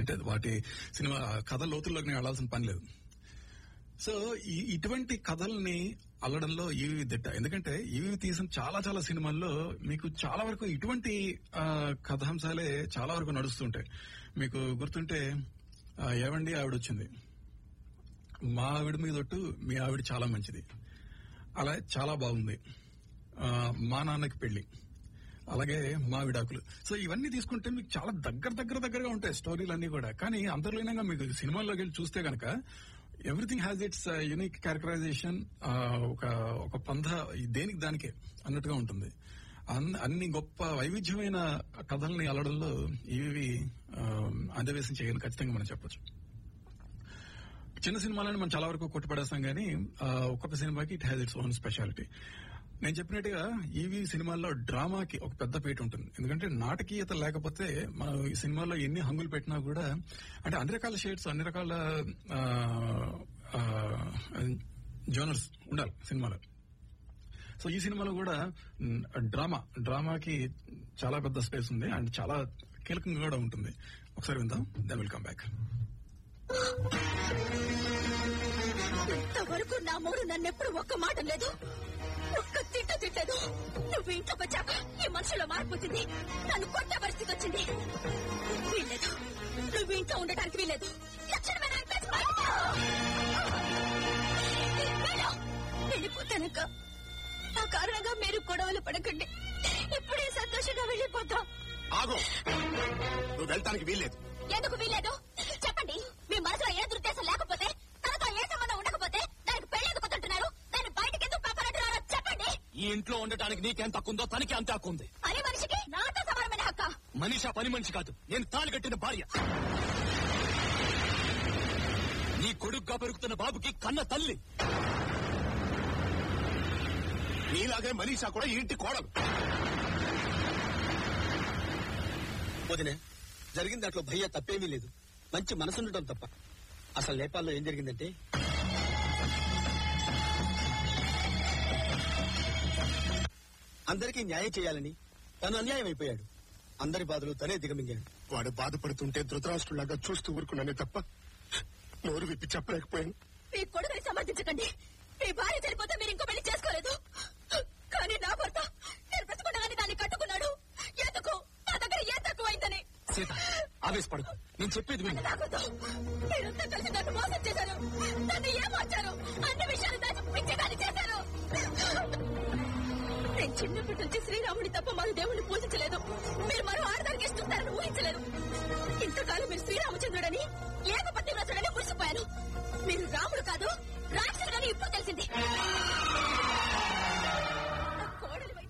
అంటే వాటి సినిమా కథ లోతుల్లోకి నేను వెళ్ళాల్సిన పని లేదు సో ఈ ఇటువంటి కథల్ని అల్లడంలో ఈవి దిట్ట ఎందుకంటే ఈవి తీసిన చాలా చాలా సినిమాల్లో మీకు చాలా వరకు ఇటువంటి ఆ, కథాంశాలే చాలా వరకు నడుస్తుంటాయి మీకు గుర్తుంటే ఆ, ఏవండి ఆవిడ వచ్చింది మా ఆవిడ మీద ఒట్టు మీ ఆవిడ చాలా మంచిది అలా చాలా బాగుంది ఆ, మా నాన్నకి పెళ్లి అలాగే మా విడాకులు సో ఇవన్నీ తీసుకుంటే మీకు చాలా దగ్గర దగ్గర దగ్గరగా ఉంటాయి స్టోరీలు అన్ని కూడా కానీ అంతర్లీనంగా మీకు సినిమాల్లోకి వెళ్ళి చూస్తే గనక everything has its unique characterisation ఒక ఒక పంధ దేనికి దానికే అన్నట్టుగా ఉంటుంది అన్ని అన్ని గొప్ప వైవిధ్యమైన కథల్ని అల్లడంలో ఇవి అందవేశం చేయగలను ఖచ్చితంగా మనం చెప్పొచ్చు చిన్న సినిమాలను మనం చాలా వరకు కొట్టుపడేస్తాం కానీ ఆ, ఒక్కొక్క సినిమాకి it has its own speciality నేను చెప్పినట్టుగా ఈవీ సినిమాల్లో డ్రామాకి ఒక పెద్ద పీట ఉంటుంది ఎందుకంటే నాటకీయత లేకపోతే మనం ఈ సినిమాల్లో ఎన్ని హంగులు పెట్టినా కూడా అంటే అన్ని రకాల షేడ్స్ అన్ని రకాల జోనర్స్ ఉండాలి సినిమాలో సో ఈ సినిమాలో కూడా మ్, డ్రామా డ్రామాకి చాలా పెద్ద స్పేస్ ఉంది అండ్ చాలా కీలకంగా కూడా ఉంటుంది ఒకసారి విందాం దెన్ విల్ కమ్ బ్యాక్ ఇంతవరకు నా మూడు నన్నెప్పుడు ఒక్క మాట లేదు ఒక్క తిట్ట తిట్టలేదు నువ్వు ఇంట్లోకి వచ్చాక ఈ మనుషులో మార్పు వచ్చింది నన్ను కొట్టే పరిస్థితి వచ్చింది వీల్లేదు నువ్వు ఇంట్లో ఉండటానికి వీల్లేదు లక్షణమైన ఆయన పేరు బయటికి వెళ్ళు. వెళ్ళిపోతానక్క ఆ కారణంగా మీరు గొడవలు పడకండి ఇప్పుడే సంతోషంగా వెళ్ళిపోతాం ఆగు నువ్వు వెళ్ళటానికి వీల్లేదు ఎందుకు వీల్లేదు చెప్పండి మీ మనసులో ఏ దురుద్దేశం లేకపోతే తనతో ఏ సంబంధం ఉండకపోతే దానికి పెళ్లి ఎందుకు కుదురుతున్నారు దాన్ని బయటకు ఎందుకు పంపనంటున్నారో చెప్పండి ఈ ఇంట్లో ఉండటానికి నీకెంత హక్కుందో తనకి అంత హక్కు ఉంది పని మనిషికి నాతో సమానమైన హక్క మనిషి ఆ పని మనిషి కాదు నేను తాళి కట్టిన భార్య నీ కొడుకుగా పెరుగుతున్న బాబుకి కన్న తల్లి నీలాగే మనీషా కూడా ఈ ఇంటి కోడలు వదినే జరిగిన దాంట్లో భయ్య తప్పేమీ లేదు మంచి మనసుండటం తప్ప అసలు నేపాల్లో ఏం జరిగిందంటే అందరికీ న్యాయం చేయాలని తను అన్యాయం అయిపోయాడు అందరి బాధలు తనే దిగమింగాడు వాడు బాధపడుతుంటే ధృతరాష్ట్రులాగా చూస్తూ ఊరుకున్నానే తప్ప నోరు విప్పి చెప్పలేకపోయాను మీ కొడుకుని సమర్థించకండి మీ భార్య చనిపోతే మీరు ఇంకో పెళ్లి చేసుకోలేదు కానీ నా భర్త నేను బ్రతుకున్నానని దాన్ని కట్టుకున్నాడు ఎందుకు నా దగ్గర ఏ తక్కువైందని సీత ఆవేశపడకు నేను చెప్పేది విను నాకొద్దు మీరంతా కలిసి నన్ను మోసం చేశారు నన్ను ఏమార్చారు అన్ని విషయాలు దాచి పిచ్చిగాని చేశారు నేను చిన్నప్పటి నుంచి శ్రీరాముడి తప్ప మరో దేవుడిని పూజించలేదు మీరు మరో ఆడదానికి ఇస్తుంటారని ఊహించలేదు ఇంతకాలం మీరు శ్రీరామచంద్రుడని ఏకపత్తి వ్రతుడని మురిసిపోయాను మీరు రాముడు కాదు రాక్షసుడని ఇప్పుడు తెలిసింది నా కోడలివైన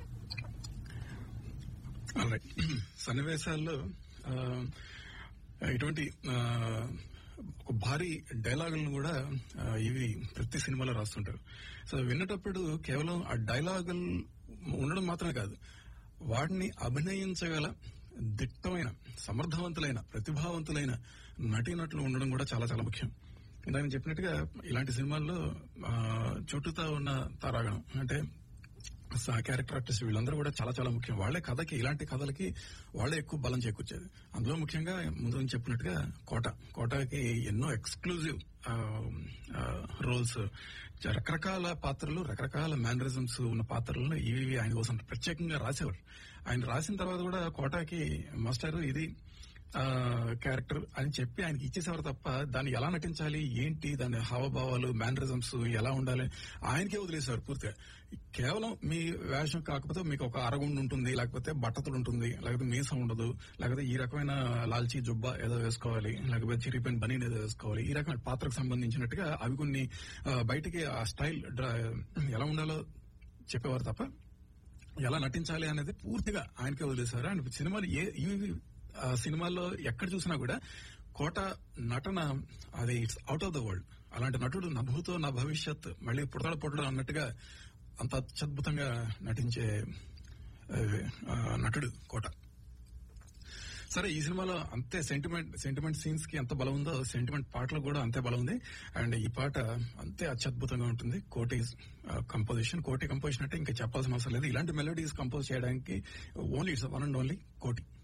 Alright. సన్నివేశాల్లో ఆ, ఇటువంటి ఆ, ఒక భారీ డైలాగులను కూడా ఆ, ఇవి ప్రతి సినిమాలో రాస్తుంటారు సో వినేటప్పుడు కేవలం ఆ డైలాగులు ఉండడం మాత్రమే కాదు వాటిని అభినయించగల దిట్టమైన సమర్థవంతులైన ప్రతిభావంతులైన నటీనటులు ఉండడం కూడా చాలా చాలా ముఖ్యం ఇందాక నేను చెప్పినట్టుగా ఇలాంటి సినిమాల్లో ఆ, చుట్టూతా ఉన్న తారాగణం అంటే స- క్యారెక్టర్ ఆర్టిస్ట్ వీళ్ళందరూ కూడా చాలా చాలా ముఖ్యం వాళ్ళే కథకి ఇలాంటి కథలకి వాళ్ళే ఎక్కువ బలం చేకూర్చేది అందులో ముఖ్యంగా ముందు నుంచి చెప్పినట్టుగా కోట కోటకి ఎన్నో ఎక్స్క్లూజివ్ రోల్స్ రకరకాల పాత్రలు రకరకాల మేనరిజమ్స్ ఉన్న పాత్రలను ఇవి ఇవి ఆయన కోసం ప్రత్యేకంగా రాసేవారు ఆయన రాసిన తర్వాత కూడా కోటకి మాస్టర్ ఇది ఆ, క్యారెక్టర్ అని చెప్పి ఆయనకి ఇచ్చేసేవారు తప్ప దాన్ని ఎలా నటించాలి ఏంటి దాని హావభావాలు మేనరిజమ్స్ ఎలా ఉండాలి ఆయనకే వదిలేసేవారు పూర్తిగా కేవలం మీ వేషం కాకపోతే మీకు ఒక అరగుండు ఉంటుంది లేకపోతే బట్టతులు ఉంటుంది లేకపోతే మీసం ఉండదు లేకపోతే ఈ రకమైన లాల్చీ జుబ్బా ఏదో వేసుకోవాలి లేకపోతే చిరిపోయిన బనీన్ ఏదో వేసుకోవాలి ఈ రకమైన పాత్రకు సంబంధించినట్టుగా అవి కొన్ని ఆ, బయటికి ఆ స్టైల్ డ్రా- ఎలా ఉండాలో చెప్పేవారు తప్ప ఎలా నటించాలి అనేది పూర్తిగా ఆయనకే వదిలేశారు ఆయన సినిమాలు ఏ ఇవి ఆ సినిమాల్లో ఎక్కడ చూసినా కూడా కోట నటన అది it's out of the world అలాంటి నటుడు నా భూతో నా భవిష్యత్ మళ్ళీ పుడతాడు పుట్టడు అన్నట్టుగా అంత అత్యద్భుతంగా నటించే ఆ, ఆ, నటుడు కోట సరే ఈ సినిమాలో అంతే సెంటిమెంట్ సెంటిమెంట్ సీన్స్ కి ఎంత బలం ఉందో సెంటిమెంట్ పాటలకు కూడా అంతే బలం ఉంది అండ్ ఈ పాట అంతే అత్యద్భుతంగా ఉంటుంది కోటి కంపోజిషన్ కోటి కంపోజిషన్ అంటే ఇంకా చెప్పాల్సిన అవసరం లేదు ఇలాంటి మెలోడీస్ కంపోజ్ చేయడానికి only it's one and only కోటి